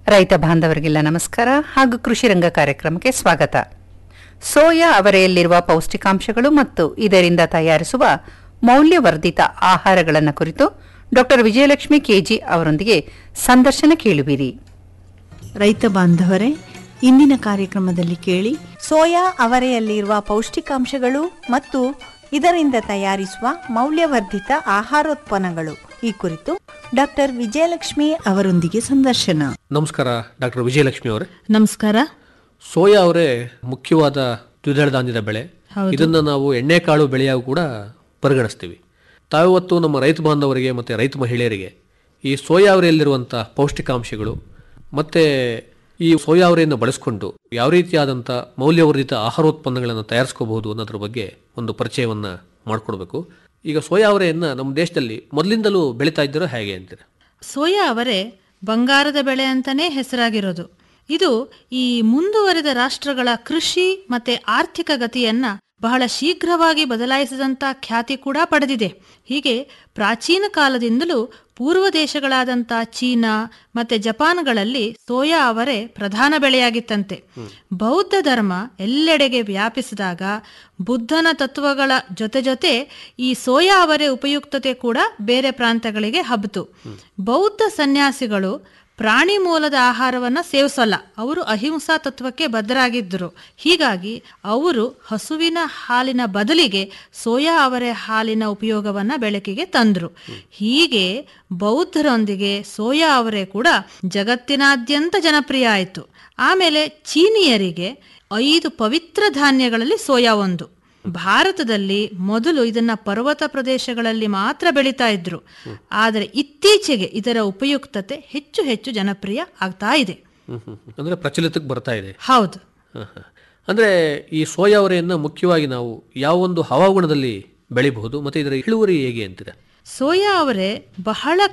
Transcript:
ರೈತ ಬಾಂಧವರಿಗೆಲ್ಲ ನಮಸ್ಕಾರ ಹಾಗೂ ಕೃಷಿ ರಂಗ ಕಾರ್ಯಕ್ರಮಕ್ಕೆ ಸ್ವಾಗತ ಸೋಯಾ ಅವರೆಯಲ್ಲಿರುವ ಪೌಷ್ಟಿಕಾಂಶಗಳು ಮತ್ತು ಇದರಿಂದ ತಯಾರಿಸುವ ಮೌಲ್ಯವರ್ಧಿತ ಆಹಾರಗಳನ್ನು ಕುರಿತು ಡಾಕ್ಟರ್ ವಿಜಯಲಕ್ಷ್ಮಿ ಕೆಜಿ ಅವರೊಂದಿಗೆ ಸಂದರ್ಶನ ಕೇಳುವಿರಿ ರೈತ ಬಾಂಧವರೇ ಇಂದಿನ ಕಾರ್ಯಕ್ರಮದಲ್ಲಿ ಕೇಳಿ ಸೋಯಾ ಅವರೆಯಲ್ಲಿರುವ ಪೌಷ್ಟಿಕಾಂಶಗಳು ಮತ್ತು ಇದರಿಂದ ತಯಾರಿಸುವ ಮೌಲ್ಯವರ್ಧಿತ ಆಹಾರೋತ್ಪನ್ನಗಳು ಈ ಕುರಿತು ಡಾಕ್ಟರ್ ವಿಜಯಲಕ್ಷ್ಮಿ ಅವರೊಂದಿಗೆ ಸಂದರ್ಶನ ನಮಸ್ಕಾರ ಡಾಕ್ಟರ್ ವಿಜಯಲಕ್ಷ್ಮಿ ಅವರೇ ನಮಸ್ಕಾರ ಸೋಯಾ ಅವರೇ ಮುಖ್ಯವಾದ ದ್ವಿದಳ ಧಾನ್ಯದ ಬೆಳೆ ಇದನ್ನ ನಾವು ಎಣ್ಣೆಕಾಳು ಬೆಳೆಯಾಗಿ ಕೂಡ ಪರಿಗಣಿಸ್ತೀವಿ ತಾವಿವತ್ತು ನಮ್ಮ ರೈತ ಬಾಂಧವರಿಗೆ ಮತ್ತು ರೈತ ಮಹಿಳೆಯರಿಗೆ ಈ ಸೋಯಾ ಅವರೆಯಲ್ಲಿರುವಂಥ ಪೌಷ್ಟಿಕಾಂಶಗಳು ಮತ್ತು ಈ ಸೋಯಾ ಅವರೆಯನ್ನು ಬಳಸ್ಕೊಂಡು ಯಾವ ರೀತಿಯಾದಂಥ ಮೌಲ್ಯವರ್ಧಿತ ಆಹಾರೋತ್ಪನ್ನಗಳನ್ನು ತಯಾರಿಸ್ಕೋಬಹುದು ಅನ್ನೋದ್ರ ಬಗ್ಗೆ ಒಂದು ಪರಿಚಯವನ್ನು ಮಾಡಿಕೊಡ್ಬೇಕು ಈಗ ಸೋಯಾ ಅವರೆಯನ್ನು ನಮ್ಮ ದೇಶದಲ್ಲಿ ಮೊದಲಿಂದಲೂ ಬೆಳೀತಾ ಇದ್ದೀರೋ ಹೇಗೆ ಅಂತೀರ ಸೋಯಾ ಅವರೆ ಬಂಗಾರದ ಬೆಳೆ ಅಂತಾನೆ ಹೆಸರಾಗಿರೋದು ಇದು ಈ ಮುಂದುವರೆದ ರಾಷ್ಟ್ರಗಳ ಕೃಷಿ ಮತ್ತೆ ಆರ್ಥಿಕ ಗತಿಯನ್ನ ಬಹಳ ಶೀಘ್ರವಾಗಿ ಬದಲಾಯಿಸಿದಂತ ಖ್ಯಾತಿ ಕೂಡ ಪಡೆದಿದೆ ಹೀಗೆ ಪ್ರಾಚೀನ ಕಾಲದಿಂದಲೂ ಪೂರ್ವ ದೇಶಗಳಾದಂಥ ಚೀನಾ ಮತ್ತೆ ಜಪಾನ್ಗಳಲ್ಲಿ ಸೋಯಾ ಅವರೆ ಪ್ರಧಾನ ಬೆಳೆಯಾಗಿತ್ತಂತೆ ಬೌದ್ಧ ಧರ್ಮ ಎಲ್ಲೆಡೆಗೆ ವ್ಯಾಪಿಸಿದಾಗ ಬುದ್ಧನ ತತ್ವಗಳ ಜೊತೆ ಜೊತೆ ಈ ಸೋಯಾ ಅವರೆ ಉಪಯುಕ್ತತೆ ಕೂಡ ಬೇರೆ ಪ್ರಾಂತಗಳಿಗೆ ಹಬ್ಬಿತು ಬೌದ್ಧ ಸನ್ಯಾಸಿಗಳು ಪ್ರಾಣಿ ಮೂಲದ ಆಹಾರವನ್ನ ಸೇವಿಸಲ್ಲ ಅವರು ಅಹಿಂಸಾ ತತ್ವಕ್ಕೆ ಬದ್ಧರಾಗಿದ್ದರು ಹೀಗಾಗಿ ಅವರು ಹಸುವಿನ ಹಾಲಿನ ಬದಲಿಗೆ ಸೋಯಾ ಅವರೆ ಹಾಲಿನ ಉಪಯೋಗವನ್ನ ಬೆಳಕಿಗೆ ತಂದ್ರು ಹೀಗೆ ಬೌದ್ಧರೊಂದಿಗೆ ಸೋಯಾ ಅವರೆ ಕೂಡ ಜಗತ್ತಿನಾದ್ಯಂತ ಜನಪ್ರಿಯ ಆಯಿತು ಆಮೇಲೆ ಚೀನಿಯರಿಗೆ ಐದು ಪವಿತ್ರ ಧಾನ್ಯಗಳಲ್ಲಿ ಸೋಯಾ ಒಂದು ಭಾರತದಲ್ಲಿ ಮೊದಲು ಇದನ್ನ ಪರ್ವತ ಪ್ರದೇಶಗಳಲ್ಲಿ ಮಾತ್ರ ಬೆಳೀತಾ ಇದ್ರು ಆದರೆ ಇತ್ತೀಚೆಗೆ ಇದರ ಉಪಯುಕ್ತತೆ ಹೆಚ್ಚು ಹೆಚ್ಚು ಜನಪ್ರಿಯ ಆಗ್ತಾ ಇದೆ ಹ್ಮ್ ಹ್ಮ್ ಹ್ಮ್. ಅಂದ್ರೆ ಪ್ರಚಲಿತಕ್ಕೆ ಬರ್ತಾ ಇದೆ ಹೌದು ಹ, ಹ. ಅಂದ್ರೆ ಈ ಸೋಯಾ ಅವರೆಯನ್ನ ಮುಖ್ಯವಾಗಿ ನಾವು ಯಾವ ಒಂದು ಹವಾಗುಣದಲ್ಲಿ ಬೆಳಿಬಹುದು ಮತ್ತೆ ಇದರ ಇಳುವರಿ ಹೇಗೆ ಅಂತೀರ ಸೋಯಾ ಅವರೆ ಬಹಳ